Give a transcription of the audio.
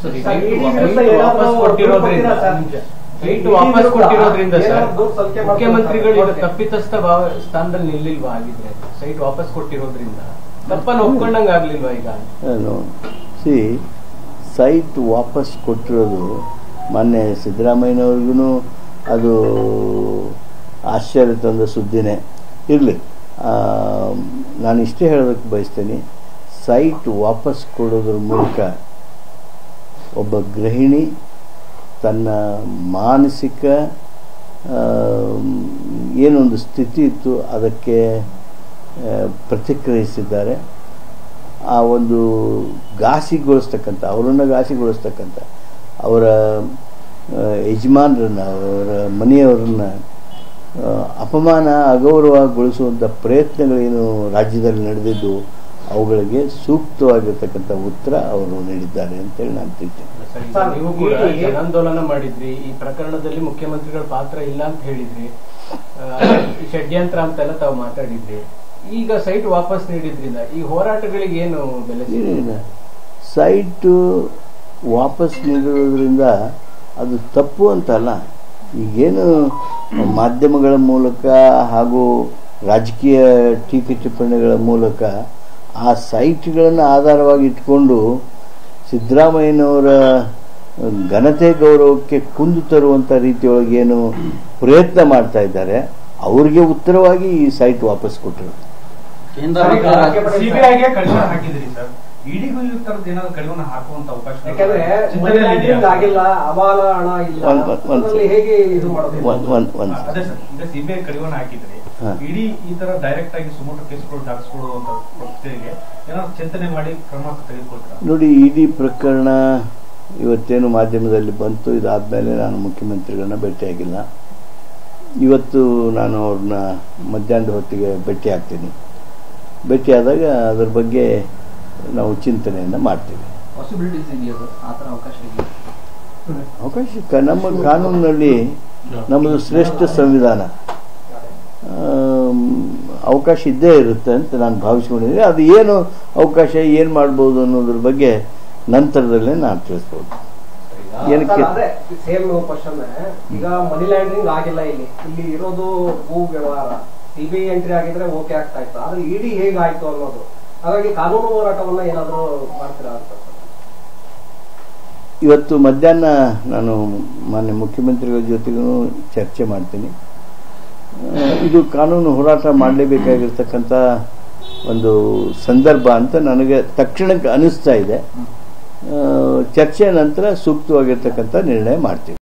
ಸರಿ, sir, site ಇಡೀ ವಾಪಸ್ ವಿರುದ್ಧ ಏನಾದ್ರು ಕೊಟ್ಟಿರೋದ್ರಿಂದ ದೂರು ಕೊಡ್ತೀರಾ ನಿಜ. ಸರ್? ಸೈಟ್ ಇಡೀ ವಾಪಸ್ ವಿರುದ್ಧ ಕೊಟ್ಟಿರೋದ್ರಿಂದ ಸರ್ ಏನಾದ್ರು ದೂರು ಸಲ್ಲಿಕೆ ಮಾಡ್ತಾರೆ ಮುಖ್ಯಮಂತ್ರಿಗಳು ಈಗ ಓಕೆ. ತಪ್ಪಿತಸ್ಥ ಭಾವ ಸ್ಥಾನದಲ್ಲಿ ನಿಲ್ಲಿಲ್ವಾ ಆಗಿದ್ರೆ ಸೈಟ್ ವಾಪಸ್ ಕೊಟ್ಟಿರೋದ್ರಿಂದ ತಪ್ಪನ್ನು ಒಪ್ಕೊಂಡಂಗ ಆಗ್ಲಿಲ್ವಾ ಈಗ ಸಿ ಸೈಟ್ ವಾಪಸ್ ಕೊಟ್ಟಿರೋದು ಮೊನ್ನೆ ಸಿದ್ದರಾಮಯ್ಯನವ್ರಿಗೂ ಅದು ಆಶ್ಚರ್ಯ ತಂದ ಸುದ್ದಿನೇ ಇರಲಿ ನಾನು ಇಷ್ಟೇ ಹೇಳೋದಕ್ಕೆ ಬಯಸ್ತೇನೆ ಸೈಟ್ ವಾಪಸ್ ಕೊಡೋದ್ರ ಮೂಲಕ ಒಬ್ಬ ಗೃಹಿಣಿ ತನ್ನ ಮಾನಸಿಕ ಆ, ಏನೊಂದು ಸ್ಥಿತಿ ಇತ್ತು ಅದಕ್ಕೆ ಆ, ಪ್ರತಿಕ್ರಿಯಿಸಿದ್ದಾರೆ ಆ ಒಂದು ಘಾಸಿಗೊಳಿಸ್ತಕ್ಕಂಥ ಅವರನ್ನು ಘಾಸಿಗೊಳಿಸ್ತಕ್ಕಂಥ ಅವರ ಆ, ಯಜಮಾನರನ್ನ ಅವರ ಮನೆಯವರನ್ನ ಆ, ಅಪಮಾನ ಅಗೌರವಗೊಳಿಸುವಂಥ ಪ್ರಯತ್ನಗಳೇನು ರಾಜ್ಯದಲ್ಲಿ ನಡೆದಿದ್ದು ಅವುಗಳಿಗೆ ಸೂಕ್ತವಾಗಿರ್ತಕ್ಕಂಥ ಉತ್ತರ ಅವರು ನೀಡಿದ್ದಾರೆ ಅಂತೇಳಿ ನಾನು ತಿಳ್ತೇನೆ ಸರ್, ಈಗ ಸರ್, ನೀವು ಕೂಡ ಈ- ಜನಾಂದೋಲನ ಮಾಡಿದ್ರಿ ಈ ಪ್ರಕರಣದಲ್ಲಿ ಮುಖ್ಯಮಂತ್ರಿಗಳ ಪಾತ್ರ ಇಲ್ಲ ಅಂತ ಹೇಳಿದ್ರಿ ಆ, ಈ ಷಡ್ಯಂತ್ರ ಅಂತೆಲ್ಲ ತಾವು ಮಾತಾಡಿದ್ರಿ ಈಗ ಸೈಟ್ ವಾಪಸ್ ನೀಡಿದ್ರಿಂದ ಈ ಹೋರಾಟಗಳಿಗೆ ಏನು ಬೆಲೆ ಸಿಗ್ತದೆ? ಏನಿಲ್ಲ ಸೈಟು ವಾಪಸ್ ನೀಡಿರೋದ್ರಿಂದ ಅದು ತಪ್ಪು ಅಂತಲ್ಲ ಈಗೇನು ಮಾಧ್ಯಮಗಳ ಮೂಲಕ ಹಾಗೂ ರಾಜಕೀಯ ಟೀಕೆ ಟಿಪ್ಪಣಿಗಳ ಮೂಲಕ ಆ ಸೈಟ್ಗಳನ್ನು ಆಧಾರವಾಗಿ ಇಟ್ಕೊಂಡು ಸಿದ್ದರಾಮಯ್ಯನವರ ಘನತೆ ಗೌರವಕ್ಕೆ ಕುಂದು ತರುವಂಥ ರೀತಿಯೊಳಗೆ ಏನು ಪ್ರಯತ್ನ ಮಾಡ್ತಾ ಇದ್ದಾರೆ ಅವ್ರಿಗೆ ಉತ್ತರವಾಗಿ ಈ ಸೈಟ್ ವಾಪಸ್ ಕೊಟ್ಟರು ಸಿಬಿಐಗೆ ಕಡಿವಾಣ ಹಾಕಿದ್ರಿ ಸರ್ ಇಡಿಗೂ ಈ ತರದ್ ಏನಾದ್ರು ಕಡಿವಾಣ ಹಾಕುವಂತ ಅವಕಾಶ ಯಾಕಂದ್ರೆ ಚಿಂತನೆಯಲ್ಲಿ money laundering ಇದೆಯಾ? ಆಗಿಲ್ಲ ಅಮಾಲ ಹಣ ಇಲ್ಲ ಒಂದ್- ಒಂದ್- ಒಂದ್ ಅದ್ರಲ್ಲಿ ಹೇಗೆ ಇದು ಮಾಡೋದು ಒಂದ್ ಒಂದ್ ಒಂದು ಅದೇ ಸರ್ ಈಗ ಸಿಬಿಐ ಕಡಿವಾಣ ಹಾಕಿದ್ರಿ ಹಾ. ಇಡೀ ಈ ತರ ಡೈರೆಕ್ಟ್ ಆಗಿ ಸುಮೋಟೋ ಕೇಸ್ಗಳು ದಾಖಲಿಸಿಕೊಳ್ಳುವಂತ ಪ್ರಕ್ರಿಯೆಗೆ ಏನಾದ್ರು ಚಿಂತನೆ ಮಾಡಿ ಕ್ರಮ ತೆಗೆದುಕೊಳ್ತೀರಾ ನೋಡಿ ಇಡೀ ಪ್ರಕರಣ ಇವತ್ತೇನು ಮಾಧ್ಯಮದಲ್ಲಿ ಬಂತು ಇದಾದಮೇಲೆ ನಾನು ಮುಖ್ಯಮಂತ್ರಿಗಳನ್ನ ಭೇಟಿಯಾಗಿಲ್ಲ ಇವತ್ತು ನಾನು ಅವ್ರನ್ನ ಮಧ್ಯಾಹ್ನದ ಹೊತ್ತಿಗೆ ಭೇಟಿ ಆಗ್ತೀನಿ ಭೇಟಿಯಾದಾಗ ಅದ್ರ ಬಗ್ಗೆ ನಾವು ಚಿಂತನೆಯನ್ನು ಮಾಡ್ತೀವಿ ಪಾಸಿಬಿಲಿಟೀಸ್ ಇದೆಯಾ ಸರ್ ಆ ಥರ ಅವಕಾಶ ಇದೆಯಾ ಅವಕಾಶ ಕ- ನಮ್ಮ ಕಾನೂನಿನಲ್ಲಿ ನಮ್ಮದು ಶ್ರೇಷ್ಠ ಸಂವಿಧಾನ ಆಮ್, ಅವಕಾಶ ಇದ್ದೇ ಇರುತ್ತೆ ಅಂತ ನಾನು ಭಾವಿಸ್ಕೊಂಡಿದ್ದೀನಿ ಅದು ಏನು ಅವಕಾಶ ಏನು ಮಾಡ್ಬೋದು ಅನ್ನೋದ್ರ ಬಗ್ಗೆ ನಂತರದಲ್ಲೇ ನಾನು ತಿಳಿಸ್ಬೋದು ಏನಕ್ಕೆ ಅದೇ ಸೇಮ್ ಕ್ವಶನ್ ಈಗ ಮನಿ ಲ್ಯಾಂಡ್ರಿಂಗ್ ಆಗಿಲ್ಲ ಇಲ್ಲಿ ಇಲ್ಲಿ ಇರೋದು ಭೂ ವ್ಯವಹಾರ ಸಿಬಿಐ ಎಂಟ್ರಿ ಆಗಿದ್ರೆ ಓಕೆ ಆಗ್ತಾ ಇತ್ತು ಆದ್ರೆ ಇಡಿ ಹೇಗಾಯ್ತು ಅನ್ನೋದು ಹಾಗಾಗಿ ಕಾನೂನು ಹೋರಾಟವನ್ನ ಏನಾದ್ರು ಮಾಡ್ತೀರಾ ಅಂತ ಸರ್. ಇವತ್ತು ಮಧ್ಯಾಹ್ನ ನಾನು ಮಾನ್ಯ ಮುಖ್ಯಮಂತ್ರಿಗಳ ಜೊತೆಗೂ ಚರ್ಚೆ ಮಾಡ್ತೀನಿ ಆ, ಇದು ಕಾನೂನು ಹೋರಾಟ ಮಾಡಲೇಬೇಕಾಗಿರ್ತಕ್ಕಂಥ ಒಂದು ಸಂದರ್ಭ ಅಂತ ನನಗೆ ತಕ್ಷಣಕ್ಕೆ ಅನಿಸ್ತಾ ಇದೆ ಆ, ಚರ್ಚೆಯ ನಂತರ ಸೂಕ್ತವಾಗಿರ್ತಕ್ಕಂಥ ನಿರ್ಣಯ ಮಾಡ್ತೀವಿ